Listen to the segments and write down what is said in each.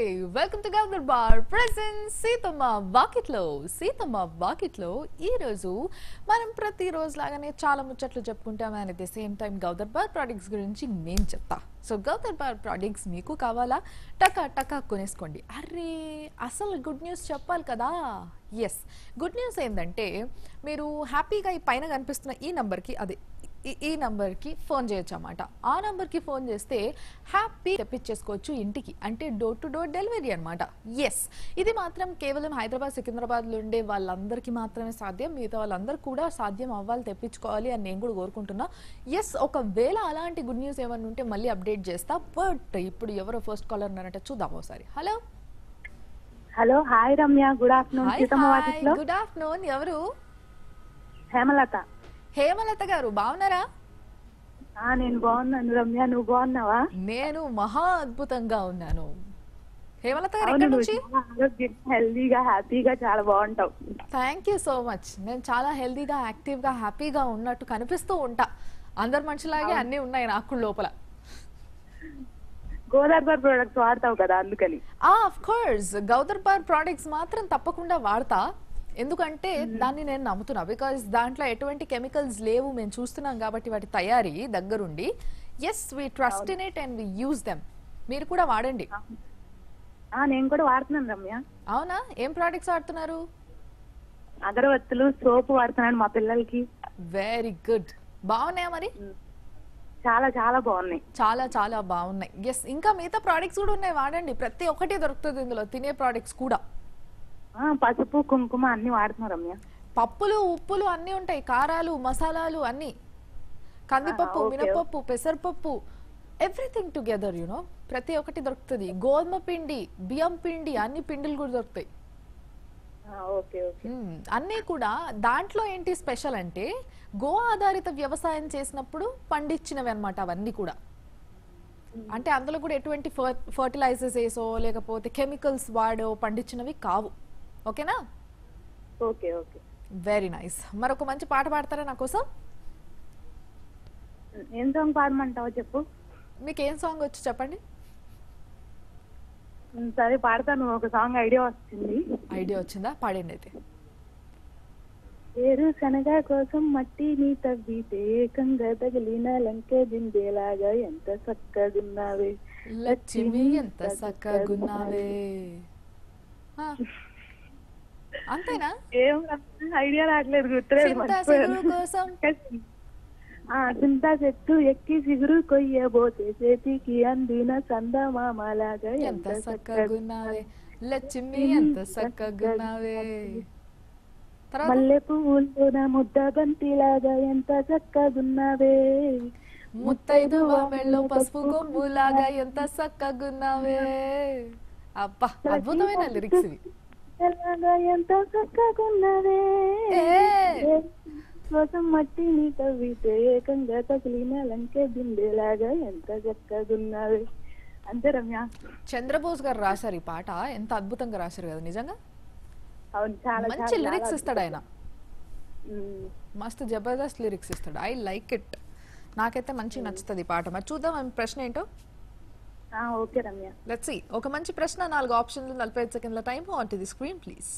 Welcome to గౌదర్ బార్ present Seethamma Vakitlo Seethamma వాకిట్లో ఈ రోజు మనం ప్రతి రోజు లాగానే చాలా ముచ్చట్లు చెప్పుకుంటాం and at the same time గౌదర్ బార్ ప్రోడక్ట్స్ గురించి నేను చెప్తా సో గౌదర్ బార్ ప్రోడక్ట్స్ మీకు కావాలా టకా టకా కొనేసుకోండి అరే అసలు గుడ్ న్యూస్ చెప్పాలి కదా ఎస్ గుడ్ న్యూస్ ఏంటంటే మీరు హ్యాపీగా ఈ పైన కనిపిస్తున్న ఈ నంబర్కి అదే ఈ- ఈ నంబర్కి ఫోన్ చేయొచ్చు అన్నమాట ఆ నంబర్కి ఫోన్ చేస్తే హ్యాపీ తెప్పించేసుకోవచ్చు ఇంటికి అంటే డోర్ టు డోర్ డెలివరీ అనమాట ఎస్ ఇది మాత్రం కేవలం హైదరాబాద్ సికింద్రాబాద్లో ఉండే వాళ్ళందరికీ మాత్రమే సాధ్యం మిగతా వాళ్ళందరూ కూడా సాధ్యం అవ్వాలి తెప్పించుకోవాలి అని నేను కూడా కోరుకుంటున్నా ఎస్ ఒకవేళ అలాంటి గుడ్ న్యూస్ ఏమన్నా ఉంటే మళ్ళీ అప్డేట్ చేస్తా బట్ ఇప్పుడు ఎవరో ఫస్ట్ కాలర్ ఉన్నారంటే చూద్దాం ఒకసారి hello hello hi Ramya good afternoon hi Seethamma Vakitlo good afternoon ఎవరు హేమలత హేమలత గారు బాగున్నారా ఆ నేను బాగున్నాను రమ్య నువ్వు బాగున్నావా నేను మహా అద్భుతంగా ఉన్నాను హేమలత గారు అవును ఎక్కడి నువ్వు నుంచి చాలా ఆరోగ్యంగా హెల్దీగా హ్యాపీగా చాలా బాగుంటావు థ్యాంక్ యూ సో మచ్ నేను చాలా హెల్దీగా యాక్టివ్గా హ్యాపీగా ఉన్నట్టు కనిపిస్తూ ఉంటా అందరు మనుషులాగే అన్నీ ఉన్నాయి నాకు లోపల గోదావరి ప్రొడక్ట్స్ వాడతావు కదా అందుకని ఆఫ్ కోర్స్ గౌదర్ బార్ ప్రోడక్ట్స్ మాత్రం తప్పకుండా వాడతా ఎందుకంటే దాన్ని నేను నమ్ముతున్నా బికాజ్ దాంట్లో ఎటువంటి కెమికల్స్ లేవు మేము చూస్తున్నాం కాబట్టి వాటి తయారీ దగ్గరుండి yes we trust in it and we use them మీరు కూడా వాడండి ఆ నేను కూడా వాడుతున్నాను రమ్య అవునా ఏం ప్రోడక్ట్స్ వాడుతున్నారు అగరవత్తులు సోపు వాడుతున్నాను మా పిల్లలకి వెరీ గుడ్ బాగున్నాయా మరి చాలా చాలా బాగున్నాయి చాలా చాలా బాగున్నాయి ఎస్ ఇంకా మిగతా ప్రోడక్ట్స్ కూడా ఉన్నాయి వాడండి ప్రతి ఒక్కటి దొరుకుతుంది ఇందులో తినే ప్రోడక్ట్స్ కూడా ఆ పసుపు కుంకుమ అన్ని వాడుతున్నాం రమ్య పప్పులు ఉప్పులు అన్నీ ఉంటాయి కారాలు మసాలాలు అన్నీ కందిపప్పు okay. మినపప్పు పెసరపప్పు ఎవ్రీథింగ్ టుగెదర్ యూనో ప్రతి ఒక్కటి దొరుకుతుంది గోధుమ పిండి బియ్యం పిండి అన్ని పిండిలు కూడా దొరుకుతాయి ఆ, ఓకే ఓకే మ్మ్. అన్నీ కూడా దాంట్లో ఏంటి స్పెషల్ అంటే గో ఆధారిత వ్యవసాయం చేసినప్పుడు పండించినవి అన్నమాట అవన్నీ కూడా అంటే అందులో కూడా ఎటువంటి ఫర్టిలైజర్స్ వేసో లేకపోతే కెమికల్స్ వాడో పండించినవి కావు ఓకేనా ఓకే ఓకే వెరీ నైస్ మరొక మంచి పాట పాడతారా నా కోసం ఏం సాంగ్ పాడమంటావో చెప్పు మీకు ఏం సాంగ్ వచ్చి చెప్పండి ఉమ్, సరే పాడతాను ఒక సాంగ్ ఐడియా వస్తుంది ఐడియా వచ్చిందా పాడండి అయితే వేరు శనగ కోసం మట్టిని తవ్వితే ఏకంగా తగిలిన లంకె దిందేలాగా ఎంత చక్కగున్నావే లక్ష్మి ఎంత చక్కగున్నావే ఆ. అంతేనా ఏం ఐడియా రావట్లేదు గుర్తులేదు చింత మర్చిపోయాను. సిగురు కోసం ఆ చింత చెట్టు ఎక్కి సిగురు కొయ్యబోతే చేతికి అందిన చందమామలాగా ఎంత చక్కగున్నావే లక్ష్మి ఎంత చక్కగున్నావే తర్వాత మల్లె పువ్వులోన ముద్ద బంతిలాగా ఎంత చక్కగున్నావే ముత్తైదువ మెళ్ళో పసుపు కొమ్ములాగా ఎంత చక్కగున్నావే అబ్బా అద్భుతమైన లిరిక్స్ ఇవి ఎలాగా ఎంత చక్కగున్నవే ఏ. కోసం మట్టిని తవ్వితే ఏకంగా తగిలిన లంకె బిందెలాగా ఎంత చక్కగున్నవే అంతే రమ్య చంద్రబోస్ గారు రాశారు ఈ పాట ఎంత అద్భుతంగా రాశారు కదా నిజంగా అవును చాలా మంచి చాలా, లిరిక్స్ చాలా ఇస్తాడు ఆయన ఉమ్. మస్తు జబర్దస్త్ లిరిక్స్ ఇస్తాడు ఐ లైక్ ఇట్ నాకైతే మంచి నచ్చుతుంది ఈ పాట మరి చూద్దాం ఆమె ప్రశ్న ఏంటో ఆ, ఓకే రమ్య లెట్స్ సి ఒక మంచి ప్రశ్న నాలుగు ఆప్షన్లు నలభై ఐదు సెకండ్ల time on to the screen please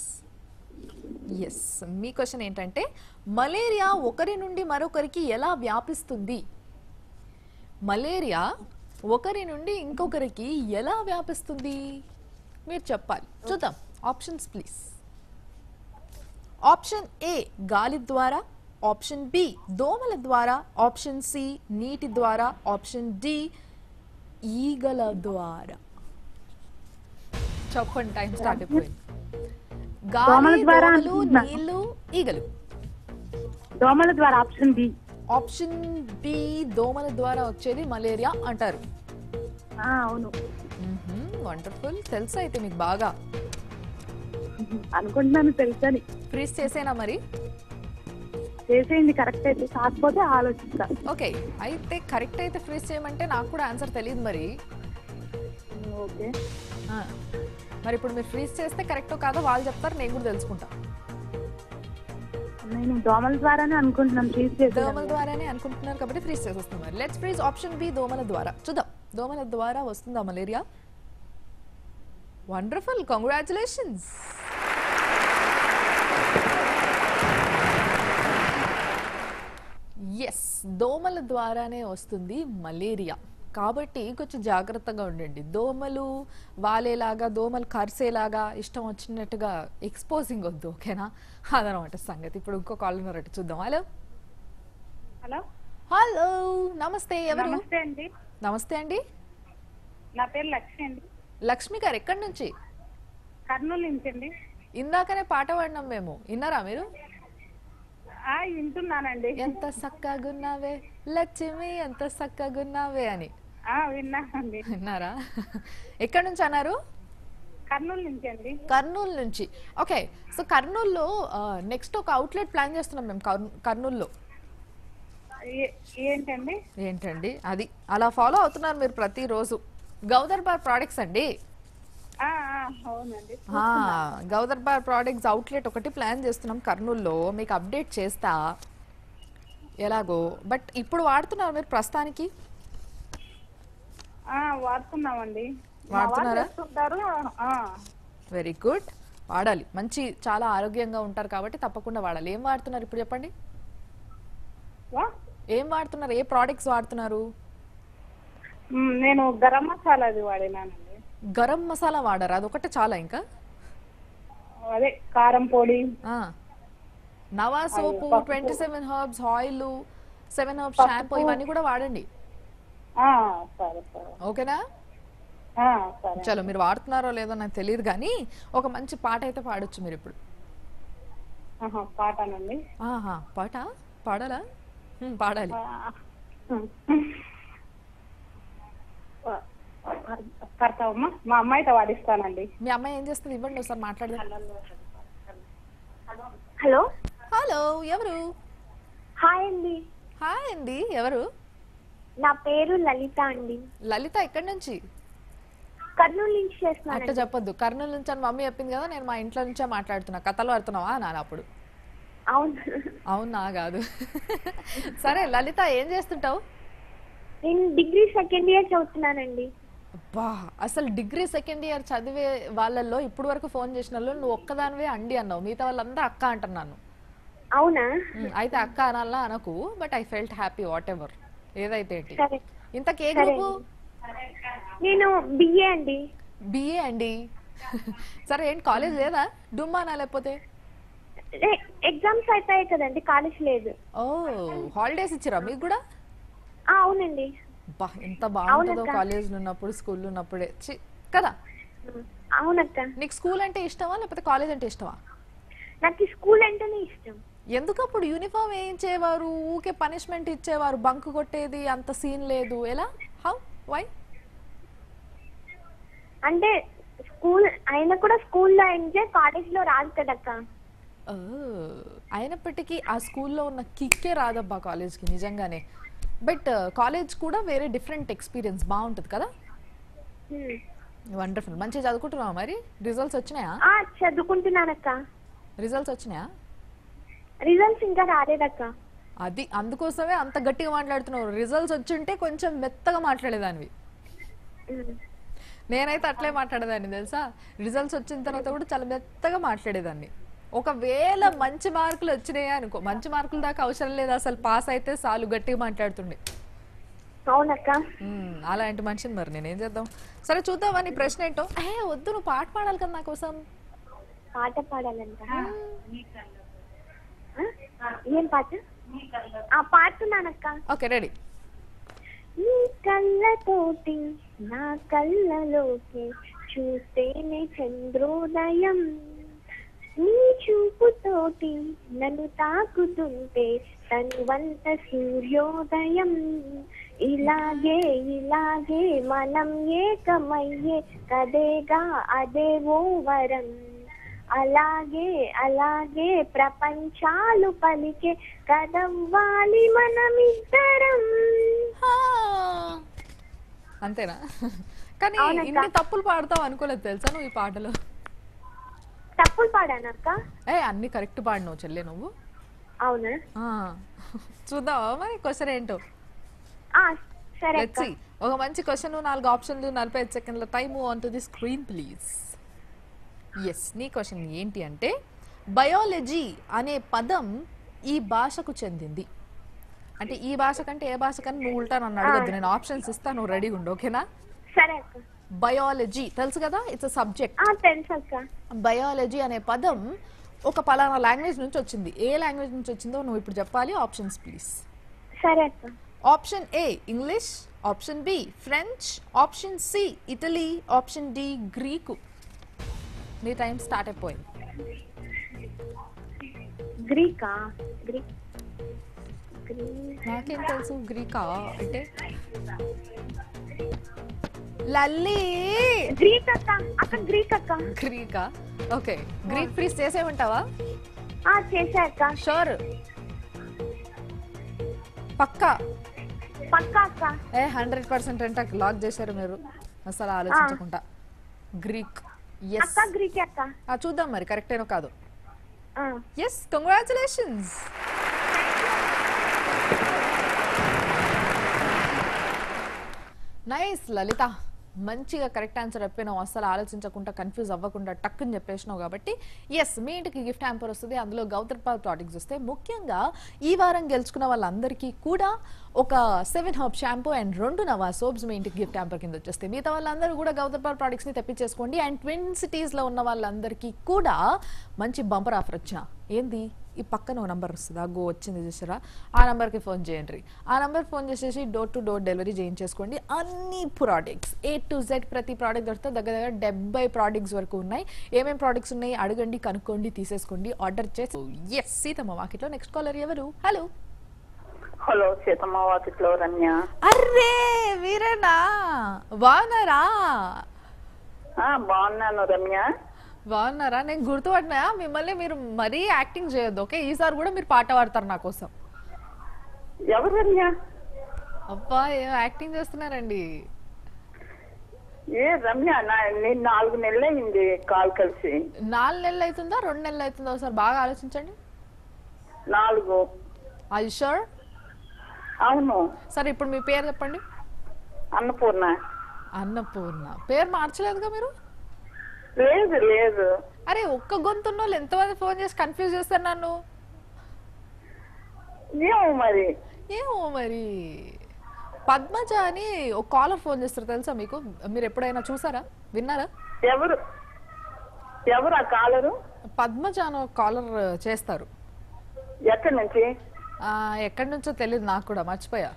yes మీ క్వశ్చన్ ఏంటంటే మలేరియా ఒకరి నుండి మరొకరికి ఎలా వ్యాపిస్తుంది మలేరియా ఒకరి నుండి ఇంకొకరికి ఎలా వ్యాపిస్తుంది మీరు చెప్పాలి చూద్దాం ఆప్షన్స్ ప్లీజ్ ఆప్షన్ ఏ గాలి ద్వారా ఆప్షన్ బి దోమల ద్వారా ఆప్షన్ సి నీటి ద్వారా ఆప్షన్ డి ఈగల ద్వారా చెప్పండి టైం స్టార్ట్ అయిపోయింది దోమల గాలి ద్వారా దోమలు అనుకుంటున్నా. నీళ్లు ఈగలు దోమల ద్వారా ఆప్షన్ బి ఆప్షన్ బి దోమల ద్వారా వచ్చేది మలేరియా అంటారు ఆ, అవును వండర్ఫుల్ తెలుసా అయితే మీకు బాగా అనుకుంటున్నాను తెలుసని ఫ్రీజ్ చేసేనా మరి చేసేయండి కరెక్ట్ అయితే కాకపోతే ఆలోచిస్తా ఓకే అయితే కరెక్ట్ అయితే ఫ్రీజ్ చేయమంటే నాకు కూడా ఆన్సర్ తెలియదు మరి ఓకే ఆ, మరి ఇప్పుడు మీరు ఫ్రీజ్ చేస్తే కరెక్టో కాదో వాళ్ళు చెప్తారు నేను కూడా తెలుసుకుంటా నేను దోమల ద్వారానే అనుకుంటున్నాను ఫ్రీజ్ దోమల చేసేయాలి ద్వారానే అనుకుంటున్నారు కాబట్టి ఫ్రీజ్ చేసేస్తాం మరి లెట్స్ ఫ్రీజ్ ఆప్షన్ బి దోమల ద్వారా చూద్దాం దోమల ద్వారా వస్తుందా మలేరియా వండర్ఫుల్ కంగ్రాచులేషన్స్ ఎస్ దోమల ద్వారానే వస్తుంది మలేరియా కాబట్టి కొంచెం జాగ్రత్తగా ఉండండి దోమలు వాలేలాగా దోమలు కరిసేలాగా ఇష్టం వచ్చినట్టుగా ఎక్స్పోజింగ్ వద్దు ఓకేనా అదనమాట సంగతి ఇప్పుడు ఇంకో కాల్ ఉన్నారట చూద్దాం హలో హలో హలో నమస్తే ఎవరు నమస్తే అండి నమస్తే అండి నా పేరు లక్ష్మి అండి లక్ష్మి గారు ఎక్కడి నుంచి కర్నూలు నుంచి అండి ఇందాకనే పాట పాడినాం మేము విన్నారా మీరు ఆ, వింటున్నానండి ఎంత సక్కగున్నావే లక్ష్మి ఎంత సక్కగున్నావే అని ఆ, విన్నానండి విన్నారా ఎక్కడి నుంచి అన్నారు కర్నూలు నుంచి అండి కర్నూలు నుంచి ఓకే సో కర్నూలులో నెక్స్ట్ ఒక అవుట్లెట్ ప్లాన్ చేస్తున్నాం మేము కర్నూ- కర్నూలులో ఏ- ఏంటండి ఏంటండి అది అలా ఫాలో అవుతున్నారు మీరు ప్రతిరోజు గౌదర్ బార్ ప్రోడక్ట్స్ అండి ఆ, ఆ, అవునండి ఆ, గౌదర్ బార్ ప్రోడక్ట్స్ అవుట్లెట్ ఒకటి ప్లాన్ చేస్తున్నాం కర్నూలులో మీకు అప్డేట్ చేస్తా ఎలాగో బట్ ఇప్పుడు వాడుతున్నారు మీరు ప్రస్తుతానికి ఆ, వాడుతున్నామండి మా వాడుతున్నారా? వాళ్ళు చేస్తుంటారు ఆ, వెరీ గుడ్ వాడాలి మంచి చాలా ఆరోగ్యంగా ఉంటారు కాబట్టి తప్పకుండా వాడాలి ఏం వాడుతున్నారు ఇప్పుడు చెప్పండి వా? ఏం వాడుతున్నారు ఏ ప్రోడక్ట్స్ వాడుతున్నారు మ్, నేను గరం మసాలా అది వాడినానండి గరం మసాలా వాడారు అదొకటి చాలా ఇంకా అదే కారం పొడి ఆ. నవా సోపు పసుపు. Twenty seven herbs oil seven herbs shampoo ఇవన్నీ కూడా వాడండి ఆ, సరే సరే ఓకేనా ఆ, సరే చలో మీరు వాడుతున్నారో లేదో నాకు తెలియదు కానీ ఒక మంచి పాట అయితే పాడొచ్చు మీరు ఇప్పుడు ఆహా, పాటానండి ఆహా పాట పాడాలా హ్మ్, పాడాలి ఆ, కడతావమ్మా మా అమ్మాయితో వాడిస్తానండి మీ అమ్మాయి ఏం చేస్తుంది ఇవ్వండి ఒకసారి మాట్లాడదాం హలో హలో ఎవరు హాయ్ అండి హాయ్ అండి ఎవరు నా పేరు లలిత అండి లలిత ఎక్కడి నుంచి కర్నూలు నుంచి అట్ట చేస్తున్నాను చెప్పొద్దు కర్నూలు నుంచి అని మమ్మీ చెప్పింది కదా నేను మా ఇంట్లో నుంచే మాట్లాడుతున్నా కథలు ఆడుతున్నావా నాన్న అప్పుడు అవును అవునా కాదు సరే లలిత ఏం చేస్తుంటావు నేను డిగ్రీ సెకండ్ ఇయర్ చదువుతున్నానండి అబ్బా అసలు డిగ్రీ సెకండ్ ఇయర్ చదివే వాళ్ళల్లో ఇప్పుడు వరకు ఫోన్ చేసిన వాళ్ళు నువ్వు ఒక్కదానివే అండి అన్నావు మిగతా వాళ్ళందరూ అక్క అంటున్నాను అవునా ఉమ్, అయితే అక్క అనాలా అనకు but I felt happy whatever ఏదైతే ఏంటి సరే ఇంతకే సరే గ్రూపు నేను బిఏ అండి బిఏ అండి సరే ఏంటి కాలేజ్ లేదా డుమ్మానా లేకపోతే రే- ఎగ్జామ్స్ అయిపోయాయి కదండి కాలేజ్ లేదు ఓ హాలిడేస్ ఇచ్చిరా మీకు కూడా ఆ, అవునండి బా ఎంత బాగుంటుందో అవునక్క. కాలేజ్ ఉన్నప్పుడు స్కూల్ ఉన్నప్పుడే చి కదా అవునక్క నీకు స్కూల్ అంటే ఇష్టమా లేకపోతే కాలేజ్ అంటే ఇష్టమా నాకు ఈ స్కూల్ అంటేనే ఇష్టం ఎందుకు అప్పుడు యూనిఫామ్ వేయించేవారు ఊకే పనిష్మెంట్ ఇచ్చేవారు బంక్ కొట్టేది అంత సీన్ లేదు ఎలా హౌ వై అంటే స్కూల్ అయినా కూడా స్కూల్లో ఎంజాయ్ కాలేజ్ లో రాదు కదక్క అయినప్పటికీ ఆ స్కూల్లో ఉన్న కిక్కే రాదబ్బా కాలేజ్కి నిజంగానే బట్ కాలేజ్ కూడా వేరే డిఫరెంట్ ఎక్స్పీరియన్స్ బాగుంటుంది కదా హ్మ్. వండర్ఫుల్ మంచిగా చదువుకుంటున్నావా మరి రిజల్ట్స్ వచ్చినాయా ఆ చదువుకుంటున్నానక్క రిజల్ట్స్ వచ్చినాయా రిజల్ట్స్ ఇంకా రాలేదక్క అది అందుకోసమే అంత గట్టిగా మాట్లాడుతున్నావు రిజల్ట్స్ వచ్చింటే కొంచెం మెత్తగా మాట్లాడేదానివి హ్మ్. నేనైతే అట్లే మాట్లాడేదాన్ని తెలుసా రిజల్ట్స్ వచ్చిన తర్వాత కూడా చాలా మెత్తగా మాట్లాడేదాన్ని ఒకవేళ మంచి మార్కులు వచ్చినాయి అనుకో మంచి మార్కుల దాకా అవసరం లేదు అసలు పాస్ అయితే చాలు గట్టిగా మాట్లాడుతుండే అవునక్క మ్మ్, అలాంటి మనిషిని మరి నేనేం చేద్దాం సరే చూద్దామా నీ ప్రశ్న ఏంటో ఏ వద్దు నువ్వు పాట పాడాలి కదా నా కోసం పాట పాడాలంట ఆ? ఏం పాట ఆ పాడుతున్నానక్క ఓకే రెడీ నీ కళ్ళతోటి నా కళ్ళలోకి చూస్తేనే చంద్రోదయం నీ చూపుతోటి నన్ను తాకుతుంటే తనువంత సూర్యోదయం ఇలాగే ఇలాగే మనం ఏకమయ్యే కదేగా అదే ఓ వరం అలాగే అలాగే ప్రపంచాలు పలికే కదవ్వాలి మనమిద్దరం హా. అంతేనా కానీ అవునక్క. ఇన్ని తప్పులు పాడతావు అనుకోలేదు తెలుసా నువ్వు ఈ పాటలో తప్పులు పాడానక్క ఏ అన్ని కరెక్ట్ పాడినావు చెల్లె నువ్వు అవునా ఆ. చూద్దావా మరి క్వశ్చన్ ఏంటో ఆ, సరే లెట్స్ అక్క ఒక మంచి క్వశ్చన్ నాలుగు ఆప్షన్లు నలభై ఐదు సెకండ్ల time on to the screen please yes నీ క్వశ్చన్ ఏంటి అంటే బయాలజీ అనే పదం ఈ భాషకు చెందింది అంటే ఈ భాష కంటే ఏ భాష కన్నా నువ్వు ఉల్టా నన్ను అడగద్దు నేను ఆప్షన్స్ ఇస్తాను నువ్వు రెడీగా ఉండు ఓకేనా సరే అక్క బయాలజీ తెలుసు కదా ఇట్స్ సబ్జెక్ట్ ఆ, తెలుసు అక్క బయాలజీ అనే పదం ఒక పలానా లాంగ్వేజ్ నుంచి వచ్చింది ఏ లాంగ్వేజ్ నుంచి వచ్చిందో నువ్వు ఇప్పుడు చెప్పాలి ఆప్షన్స్ ప్లీజ్ సరే అక్క option A English option B French option C Italy option D Greek నీ టైం స్టార్ట్ అయిపోయింది గ్రీకా గ్రీక్ గ్రీక్ నాకేం తెలుసు గ్రీకా అంటే లల్లి గ్రీక్ అక్క అక్క గ్రీక్ అక్క గ్రీకా ఓకే గ్రీక్ ప్లీజ్ చేసేమంటావా ఆ చేసా అక్క షూర్ పక్కా పక్కా అక్క ఏ హండ్రెడ్ పర్సెంట్ అంటే లాక్ చేశారు మీరు అసలు ఆలోచించకుండా గ్రీక్ ఎస్ అక్క గ్రీక్ అక్క చూద్దాం మరి కరెక్ట్ ఏనో కాదు ఆ, ఎస్ కంగ్రాచులేషన్స్ నైస్ లలిత మంచిగా కరెక్ట్ ఆన్సర్ చెప్పినావు అసలు ఆలోచించకుండా కన్ఫ్యూజ్ అవ్వకుండా టక్కుని చెప్పేసినావు కాబట్టి ఎస్ మీ ఇంటికి గిఫ్ట్ హ్యాంపర్ వస్తుంది అందులో గౌతర్పాల్ ప్రోడక్ట్స్ వస్తే ముఖ్యంగా ఈ వారం గెలుచుకున్న వాళ్ళందరికీ కూడా ఒక సెవెన్ హర్బ్ షాంపూ అండ్ రెండు నవా సోప్స్ మీ ఇంటికి గిఫ్ట్ హ్యాంపర్ కింద వచ్చేస్తాయి మిగతా వాళ్ళందరూ కూడా గౌతర్పాల్ ప్రోడక్ట్స్ని తెప్పించేసుకోండి అండ్ ట్విన్ సిటీస్లో ఉన్న వాళ్ళందరికీ కూడా మంచి బంపర్ ఆఫర్ వచ్చిన ఏంది ఈ పక్కన ఒక నంబర్ వస్తుంది గో వచ్చింది చూసారా ఆ నెంబర్కి ఫోన్ చేయండి ఆ నెంబర్ ఫోన్ చేసేసి డోర్ టు డోర్ డెలివరీ చేయించేసుకోండి అన్ని ప్రోడక్ట్స్ ఏ టు జెడ్ ప్రతి ప్రోడక్ట్ దొరికితే దగ్గర దగ్గర డెబ్బై ప్రోడక్ట్స్ వరకు ఉన్నాయి ఏమేమి ప్రోడక్ట్స్ ఉన్నాయి అడగండి కనుక్కోండి తీసేసుకోండి ఆర్డర్ చేసి ఎస్ సీతమ్మ మార్కెట్లో నెక్స్ట్ కాలర్ ఎవరు hello hello Seethamma Vakitlo Ramya array వీరేనా బాగున్నారా ఆ, బాగున్నాను రమ్య బాగున్నారా నేను గుర్తుపడినా మిమ్మల్ని మీరు మరీ యాక్టింగ్ చేయొద్దు ఓకే ఈసారి కూడా మీరు పాట పాడతారు నా కోసం ఎవరు రమ్య అబ్బా ఏం యాక్టింగ్ చేస్తున్నారండి ఏ రమ్య నా నేను నాలుగు నెలలు అయింది కాల్ కలిసి నాలుగు నెలలు అవుతుందా రెండు నెలలు అవుతుందా ఒకసారి బాగా ఆలోచించండి నాలుగు ఐ షూర్ అవును సరే ఇప్పుడు మీ పేరు చెప్పండి అన్నపూర్ణ అన్నపూర్ణ పేరు మార్చలేదుగా మీరు లేదు లేదు అరే ఒక్క గొంతున్న వాళ్ళు ఎంతమంది ఫోన్ చేసి కన్ఫ్యూజ్ చేస్తారు నన్ను ఏమో మరి ఏమో మరి పద్మజ అని ఒక కాలర్ ఫోన్ చేస్తారు తెలుసా మీకు మీరు ఎప్పుడైనా చూసారా విన్నారా ఎవరు ఎవరు ఆ కాలరు పద్మజ అని ఒక కాలర్ చేస్తారు ఎక్కడి నుంచి ఆ, ఎక్కడి నుంచో తెలియదు నాకు కూడా మర్చిపోయా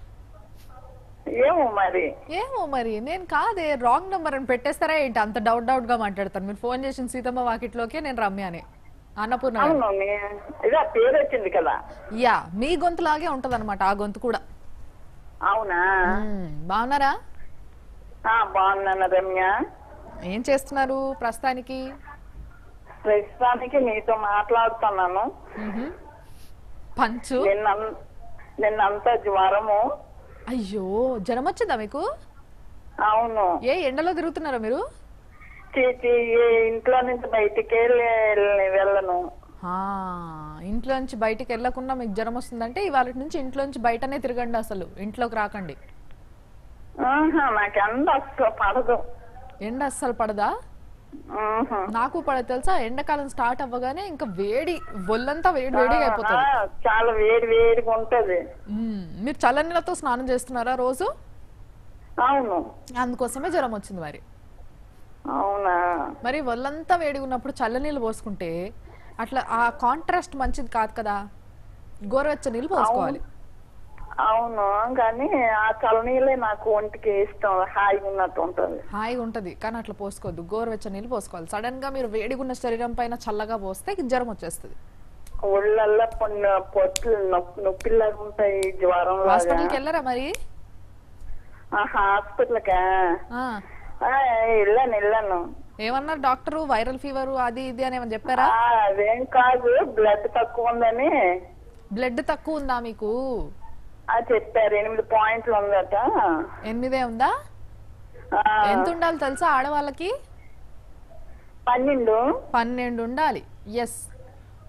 ఏమో మరి ఏమో మరి నేను కాదే రాంగ్ నెంబర్ అని పెట్టేస్తారా ఏంటి అంత డౌట్ డౌట్ గా మాట్లాడతాను మీరు ఫోన్ చేసిన సీతమ్మ వాకిట్లోకి నేను రమ్యనే అన్నపూర్ణ గారు. అవును నే- ఇదే ఆ పేరు వచ్చింది కదా యా మీ గొంతులాగే ఉంటది అనమాట ఆ గొంతు కూడా అవునా మ్మ్. బాగున్నారా ఆ బాగున్నాను రమ్య ఏం చేస్తున్నారు ప్రస్తుతానికి ప్రస్తుతానికి నీతో మాట్లాడుతున్నాను మ్హూ. పంచు నిన్న నిన్నంతా జ్వరము అయ్యో జ్వరం వచ్చిందా మీకు అవును ఏ ఎండలో తిరుగుతున్నారా మీరు చీచి ఇంట్లో నుంచి బయటికి వెళ్ళను ఆ, ఇంట్లో నుంచి బయటికి వెళ్ళకుండా మీకు జ్వరం వస్తుందంటే ఇవాళ నుంచి ఇంట్లో నుంచి బయటనే తిరగండి అసలు ఇంట్లోకి రాకండి ఆహా, నాకు ఎండ అస్సలు పడదు ఎండ అస్సలు పడదా ఆహా. నాకు పడదు తెలుసా ఎండాకాలం స్టార్ట్ అవ్వగానే ఇంకా వేడి ఒళ్ళంతా వేడి వేడిగా అయిపోతుంది ఆ, చాలా వేడి వేడిగా ఉంటది మ్మ్. మీరు చల్లనీళ్ళతో స్నానం చేస్తున్నారా రోజు అవును అందుకోసమే జ్వరం వచ్చింది మరి అవునా మరి ఒళ్ళంతా వేడిగా ఉన్నప్పుడు చల్లనీళ్ళు పోసుకుంటే అట్లా ఆ కాంట్రాస్ట్ మంచిది కాదు కదా గోరువెచ్చ నీళ్ళు పోసుకోవాలి అవును కానీ ఆ చల్లనీళ్ళే నాకు ఒంటికి ఇష్టం హాయిగా ఉన్నట్టు ఉంటది హాయిగా ఉంటది కానీ అట్లా పోసుకోవద్దు గోరువెచ్చ నీళ్ళు పోసుకోవాలి సడన్ గా మీరు వేడిగా ఉన్న శరీరం పైన చల్లగా పోస్తే జ్వరం వచ్చేస్తుంది ఒళ్ళల్లా పొన్న పొట్లు నొప్పి నొప్పిలాగా ఉంటాయి జ్వరం లాగా హాస్పిటల్కి వెళ్ళరా మరి హాస్పిటల్కా ఆ, వెళ్ళాను వెళ్ళాను ఏమన్నారు డాక్టర్ వైరల్ ఫీవర్ అది ఇది అని ఏమని చెప్పారా ఆ, అదేం కాదు బ్లడ్ తక్కువ ఉందని బ్లడ్ తక్కువ ఉందా మీకు ఆ చెప్పారు ఎనిమిది పాయింట్లు ఉందట ఎనిమిదే ఉందా ఆ, ఎంత ఉండాలి తెలుసా ఆడవాళ్ళకి పన్నెండు పన్నెండు ఉండాలి ఎస్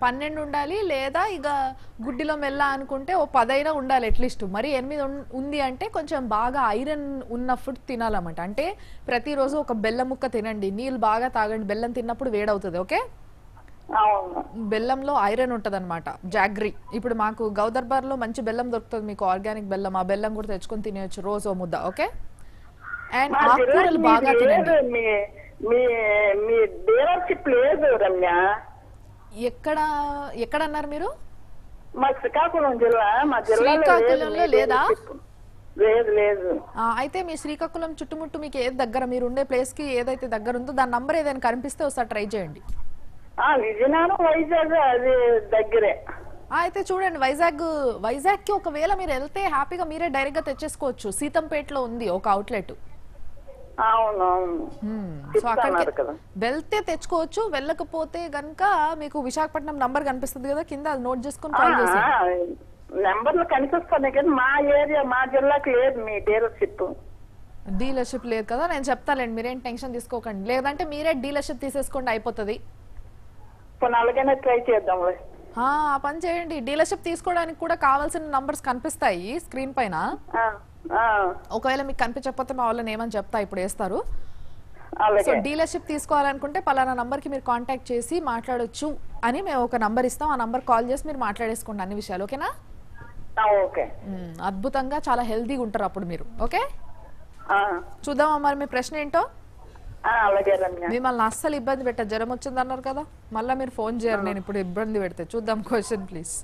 పన్నెండు ఉండాలి లేదా ఇక గుడ్డిలో మెల్ల అనుకుంటే ఓ పదైనా ఉండాలి అట్లీస్ట్ మరి ఎనిమిది ఉన్- ఉంది అంటే కొంచెం బాగా ఐరన్ ఉన్న ఫుడ్ తినాలన్నమాట అంటే ప్రతిరోజు ఒక బెల్లం ముక్క తినండి నీళ్ళు బాగా తాగండి బెల్లం తిన్నప్పుడు వేడవుతుంది ఓకే అవును బెల్లంలో ఐరన్ ఉంటుంది అనమాట జాగ్రీ ఇప్పుడు మాకు గౌదర్బార్లో మంచి బెల్లం దొరుకుతుంది మీకు ఆర్గానిక్ బెల్లం ఆ బెల్లం కూడా తెచ్చుకొని తినేయచ్చు రోజు ఓ ముద్ద ఓకే అండ్ మా జిల్లాకి ఆకుకూరలు బాగా మీది తినండి లేదు మీ మీ మీ డీలర్షిప్ లేదు రమ్య ఎక్కడ ఎక్కడ అన్నారు మీరు మా శ్రీకాకుళం జిల్లా మా జిల్లాలో లేదు శ్రీకాకుళంలో మీ లేదా? dealership. లేదు లేదు ఆ, అయితే మీ శ్రీకాకుళం చుట్టుముట్టు మీకు ఏది దగ్గర మీరు ఉండే ప్లేస్ కి ఏదైతే దగ్గర ఉందో దాని నంబర్ ఏదైనా కనిపిస్తే ఒకసారి ట్రై చేయండి ఆ విజయనగరం వైజాగ్ అది దగ్గరే ఆ, అయితే చూడండి వైజాగ్ వైజాగ్ కి ఒకవేళ మీరు వెళ్తే హ్యాపీగా మీరే డైరెక్ట్ గా తెచ్చేసుకోవచ్చు సీతంపేటలో ఉంది ఒక అవుట్లెట్ అవును అవును సో అక్కడికి చెప్తున్నారు కదా వెళ్తే తెచ్చుకోవచ్చు వెళ్ళకపోతే గనుక మీకు విశాఖపట్నం నంబర్ కనిపిస్తుంది కదా కింద అది నోట్ చేసుకొని ఆ, కాల్ చేసి ఆ, నెంబర్లు కనిపిస్తున్నాయి కానీ మా ఏరియా మా జిల్లాకి లేదు మీ డీలర్షిప్ డీలర్షిప్ లేదు కదా నేను చెప్తాలేండి మీరేం టెన్షన్ తీసుకోకండి లేదంటే మీరే డీలర్షిప్ తీసేసుకోండి అయిపోతుంది పోనీ అలాగనే ట్రై చేద్దాంలే ఆ ఆ పని చేయండి డీలర్షిప్ తీసుకోవడానికి కూడా కావాల్సిన నంబర్స్ కనిపిస్తాయి స్క్రీన్ పైన ఆ, ఆ, ఒకవేళ మీకు కనిపించకపోతే మా వాళ్ళని ఏమని చెప్తా ఇప్పుడు వేస్తారు సో అలాగే డీలర్షిప్ తీసుకోవాలనుకుంటే పలానా నంబర్కి మీరు కాంటాక్ట్ చేసి మాట్లాడొచ్చు అని మేము ఒక నంబర్ ఇస్తాం ఆ నంబర్ కాల్ చేసి మీరు మాట్లాడేసుకోండి అన్ని విషయాలు ఓకేనా ఆ, ఓకే మ్మ్. అద్భుతంగా చాలా హెల్తీగా ఉంటారు అప్పుడు మీరు ఓకే ఆ, చూద్దామా మరి మీ ప్రశ్న ఏంటో ఆ, అలాగే రమ్య మిమ్మల్ని అస్సలు ఇబ్బంది పెట్ట జ్వరం వచ్చింది అన్నారు కదా మళ్ళీ మీరు ఫోన్ చేయరు నేను ఇప్పుడు ఇబ్బంది పెడితే చూద్దాం క్వశ్చన్ ప్లీజ్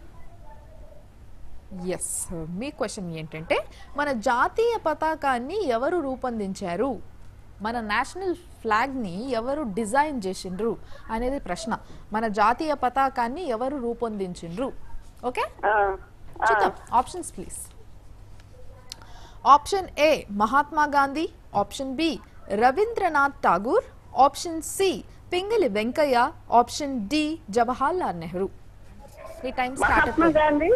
ఎస్ మీ క్వశ్చన్ ఏంటంటే మన జాతీయ పతాకాన్ని ఎవరు రూపొందించారు మన నేషనల్ ఫ్లాగ్ని ఎవరు డిజైన్ చేసిండ్రు అనేది ప్రశ్న మన జాతీయ పతాకాన్ని ఎవరు రూపొందించిండ్రు ఓకే ఆ, ఆ, చూద్దాం options please option A Mahatma Gandhi option B Rabindranath Tagore option C Pingali Venkayya option D Jawahar Lal Nehru ఈ టైం స్టార్ట్ మహాత్మా గాంధీ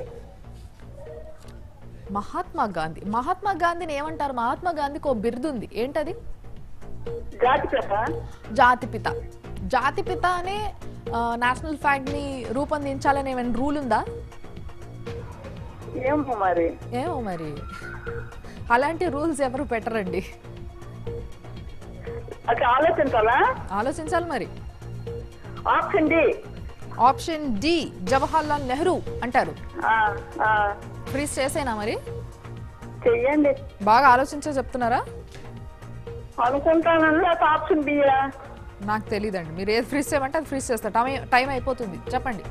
మహాత్మా గాంధీ మహాత్మా గాంధీని ఏమంటారు మహాత్మా గాంధీకి ఓ బిరుదు ఉంది ఏంటది జాతిపిత జాతిపిత జాతిపిత అనే నేషనల్ ఫ్లాగ్ ని రూపొందించాలనే ఏమైనా రూల్ ఉందా ఏమో మరి ఏమో మరి అలాంటి రూల్స్ ఎవరు పెట్టరండి అది ఆలోచించాలా ఆలోచించాలి మరి option D option D Jawahar Lal Nehru అంటారు ఆ, ఆ, ఫ్రీజ్ చేసేనా మరి చెయ్యండి బాగా ఆలోచించే చెప్తున్నారా అనుకుంటానండి లేకపోతే ఆప్షన్ బియా నాకు తెలియదండి మీరు ఏది ఫ్రీజ్ చేయమంటే అది ఫ్రీజ్ చేస్తారు టైం టైం అయిపోతుంది చెప్పండి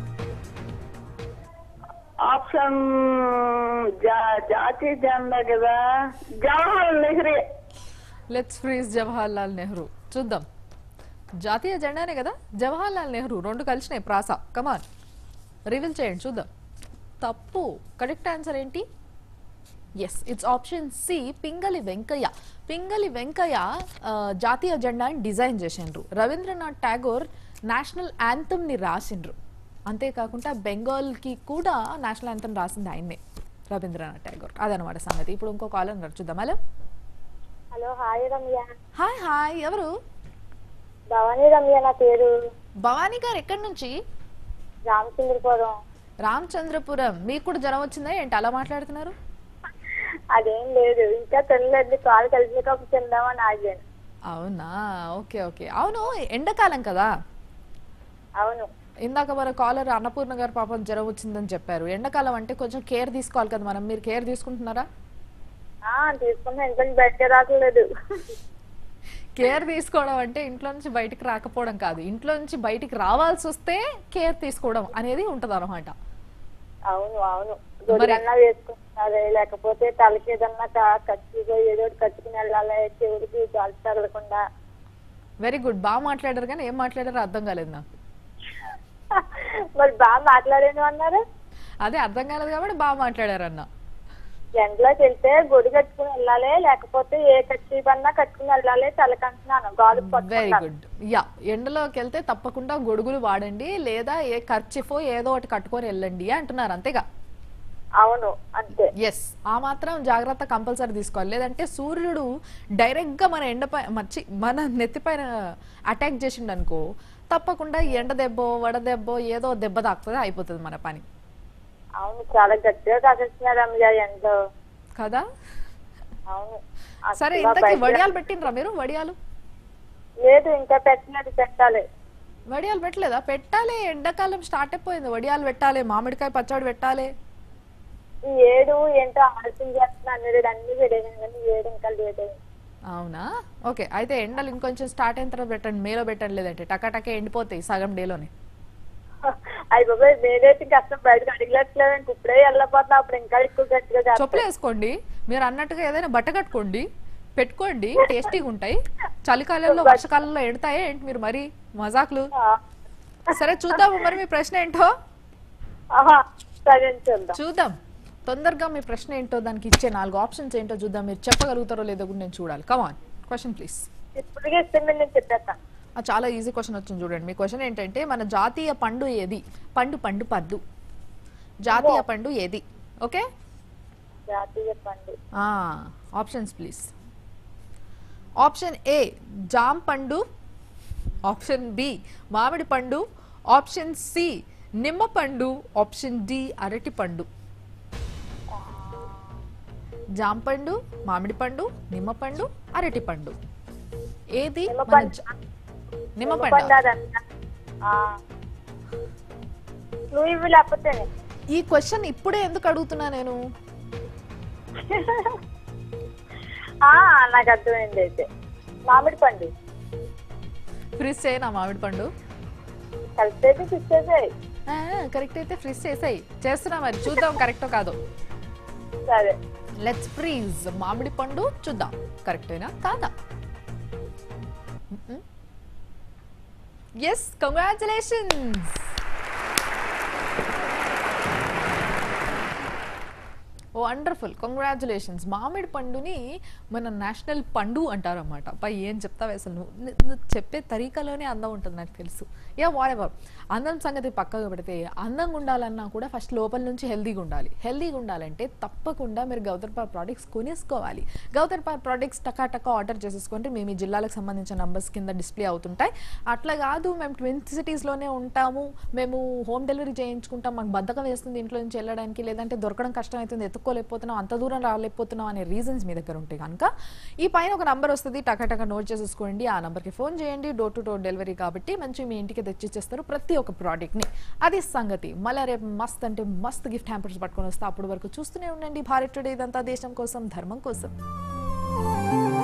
ఆప్షన్ జా- జాతీయ జెండా కదా జవహర్ నెహ్రూ లెట్స్ ఫ్రీజ్ జవహర్ లాల్ నెహ్రూ చూద్దాం జాతీయ జెండానే కదా జవహర్ లాల్ నెహ్రూ రెండు కలిసినాయి ప్రాస కమాన్ రివీల్ చేయండి చూద్దాం తప్పు కరెక్ట్ ఆన్సర్ ఏంటి yes it's option C Pingali Venkayya Pingali Venkayya ఆ, జాతీయ జెండాని డిజైన్ చేసిండ్రు రవీంద్రనాథ్ ఠాగూర్ నేషనల్ ని రాసిండ్రు అంతేకాకుండా బెంగాల్కి కూడా నేషనల్ యాంథమ్ రాసింది ఆయన్నే రవీంద్రనాథ్ ఠాగూర్ అదనమాట సంగతి ఇప్పుడు ఇంకో కాల్ ఉన్నారు చూద్దాం hello hello hi Ramya hi hi ఎవరు భవానీ రమ్య నా పేరు భవానీ గారు ఎక్కడి నుంచి రామచంద్రపురం రామచంద్రపురం మీకు కూడా జ్వరం వచ్చిందా ఏంటి అలా మాట్లాడుతున్నారు అదేం లేదు ఇంకా తినలేదు కాలు కలిసాక తిందామని ఆగాను అవునా ఓకే ఓకే అవును ఎండాకాలం కదా అవును ఇందాక మన కాలర్ అన్నపూర్ణ గారు పాపం జ్వరం వచ్చిందని చెప్పారు ఎండాకాలం అంటే కొంచెం కేర్ తీసుకోవాలి కదా మనం మీరు కేర్ తీసుకుంటున్నారా ఆ తీసుకున్నా ఇంట్లో బయటకే రావట్లేదు కేర్ తీసుకోవడం అంటే ఇంట్లో నుంచి బయటికి రాకపోవడం కాదు ఇంట్లో నుంచి బయటికి రావాల్సి వస్తే కేర్ తీసుకోవడం అనేది ఉంటది అనమాట అవును అవును గొడుగన్నా వేసుకుంటున్నారు లేకపోతే తలకి ఏదన్నా క- కచ్చిగా ఏదో ఒకటి కట్టుకుని వెళ్ళాలి చెవుడికి గాలి తగలకుండా వెరీ గుడ్ బాగా మాట్లాడారు కానీ ఏం మాట్లాడారో అర్థం కాలేదు నాకు మరి బాగా మాట్లాడాను అన్నారు అదే అర్థం కాలేదు కాబట్టి బాగా మాట్లాడారు అన్న ఎండలోకి వెళ్తే గొడుగు కట్టుకుని వెళ్ళాలి లేకపోతే ఏ కచ్చి పన్నా కట్టుకుని వెళ్ళాలి తలకంటున్నాను గాలి వెరీ పట్టుకున్నాను గుడ్ యా ఎండలోకి వెళ్తే తప్పకుండా గొడుగులు వాడండి లేదా ఏ ఖర్చిఫో ఏదో ఒకటి కట్టుకొని వెళ్ళండి అంటున్నారు అంతేగా అవును అంతే ఎస్ ఆ మాత్రం జాగ్రత్త కంపల్సరీ తీసుకోవాలి లేదంటే సూర్యుడు డైరెక్ట్ గా మన ఎండపై మర్చి మన నెత్తిపైన అటాక్ చేసిండు అనుకో తప్పకుండా ఎండ దెబ్బో వడ దెబ్బో ఏదో దెబ్బ తాకుతుంది అయిపోతుంది మన పని అవును చాలా గట్టిగా కాసేస్తున్నారు అమ్మయ్య ఎంతో కదా అవును సరే అసలు ఇంతకీ బయట- వడియాలు పెట్టినరా మీరు వడియాలు లేదు ఇంకా పెట్టినట్టు పెట్టాలి వడియాలు పెట్టలేదా పెట్టాలి ఎండాకాలం స్టార్ట్ అయిపోయింది వడియాలు పెట్టాలి మామిడికాయ పచ్చడి పెట్టాలి ఈ ఏడు ఏంటో ఆలోచన చేస్తున్నా అన్నాడు అన్ని పెట్టేసాను కానీ ఈ ఏడు ఇంకా లేదు అవునా ఓకే అయితే ఎండలు ఇంకొంచెం స్టార్ట్ అయిన తర్వాత పెట్టండి మేలో పెట్టండి లేదంటే టకాటకే ఎండిపోతాయి సగం డేలోనే అయ్యి బాబాయ్ నేనైతే ఇంకా అసలు బయటకు అడిగట్లేదు ఇంక ఇప్పుడే వెళ్ళిపోతున్నా అప్పుడు ఇంకా ఎక్కువ గట్టిగా చేస్తా. చెప్పులు వేసుకోండి మీరు అన్నట్టుగా ఏదైనా బట్ట కట్టుకోండి పెట్టుకోండి టేస్టీగా ఉంటాయి చలికాలంలో వర్షకాలంలో ఎండుతాయే ఏంటి మీరు మరి మజాకులు ఆ. సరే చూద్దాము మరి మీ ప్రశ్న ఏంటో ఆహా సరే చూద్దాం చూద్దాం తొందరగా మీ ప్రశ్న ఏంటో దానికి ఇచ్చే నాలుగు ఆప్షన్స్ ఏంటో చూద్దాం మీరు చెప్పగలుగుతారో లేదో కూడా నేను చూడాలి కమాన్ క్వశ్చన్ ప్లీజ్ ఇప్పటికే ఇస్తే మీరు నేను చెప్పేస్తా చాలా ఈజీ క్వశ్చన్ వచ్చింది చూడండి మీ క్వశ్చన్ ఏంటంటే మన జాతీయ పండు ఏది పండు పండు పద్దు జాతీయ పండు ఏది ఓకే జాతీయ పండు ఆప్షన్స్ ప్లీజ్ ఆప్షన్ ఏ జామ్ పండు ఆప్షన్ బి మామిడి పండు ఆప్షన్ సి నిమ్మ పండు ఆప్షన్ డి అరటి పండు జామ్ పండు మామిడి పండు నిమ్మ పండు అరటి పండు ఏది నిమ్మ మన పండు. జా- నిమ్మ పండు పండు అదంతా. ఆ. నువ్వు ఇవి లేకపోతే ఈ క్వశ్చన్ ఇప్పుడే ఎందుకు అడుగుతున్నా నేను ఆ, నాకు అర్థమైంది అయితే మామిడి పండు ఫ్రిజ్ చేయనా మామిడి పండు కలిసి అయితే ఇచ్చేసాయి కరెక్ట్ అయితే ఫ్రిజ్ చేసాయి చేస్తున్నా మరి చూద్దాం కరెక్టో కాదో సరే లెట్స్ ఫ్రీజ్ మామిడి పండు చూద్దాం కరెక్టేనా కాదా yes congratulations oh wonderful congratulations మామిడి పండుని మన నేషనల్ పండు అంటారన్నమాట పై ఏం చెప్తావు అసలు నువ్వు ను- నువ్వు చెప్పే తరీకాలోనే అందం ఉంటుంది నాకు తెలుసు యా వాట్ ఎవర్ అందం సంగతి పక్కకు పెడితే అందంగా ఉండాలన్నా కూడా ఫస్ట్ లోపల నుంచి హెల్దీగా ఉండాలి హెల్దీగా ఉండాలంటే తప్పకుండా మీరు గౌతర్ పార్ ప్రోడక్ట్స్ కొనేసుకోవాలి గౌతర్ పార్ ప్రోడక్ట్స్ టకా టకా ఆర్డర్ చేసేసుకుంటే మేము ఈ జిల్లాలకు సంబంధించిన నంబర్స్ కింద డిస్ప్లే అవుతుంటాయి అట్లా కాదు మేము ట్విన్ సిటీస్లోనే ఉంటాము మేము హోమ్ డెలివరీ చేయించుకుంటాం మాకు బద్ధకం వేస్తుంది ఇంట్లో నుంచి వెళ్ళడానికి లేదంటే దొరకడం కష్టం అవుతుంది ఎత్తుక్కోలేకపోతున్నాం అంత దూరం రాలేకపోతున్నాం అనే రీజన్స్ మీ దగ్గర ఉంటే కనుక ఈ పైన ఒక నంబర్ వస్తుంది టకాటక నోట్ చేసేసుకోండి ఆ నంబర్కి ఫోన్ చేయండి డోర్ టు డోర్ డెలివరీ కాబట్టి మంచి మీ ఇంటికి తెచ్చిచ్చేస్తారు ప్రతి ఒక్క ప్రోడక్ట్ని అది సంగతి మళ్ళీ రేపు మస్త్ అంటే మస్త్ గిఫ్ట్ హ్యాంపర్స్ పట్టుకొని వస్తే అప్పటి వరకు చూస్తూనే ఉండండి భారత్ టుడే ఇదంతా దేశం కోసం ధర్మం కోసం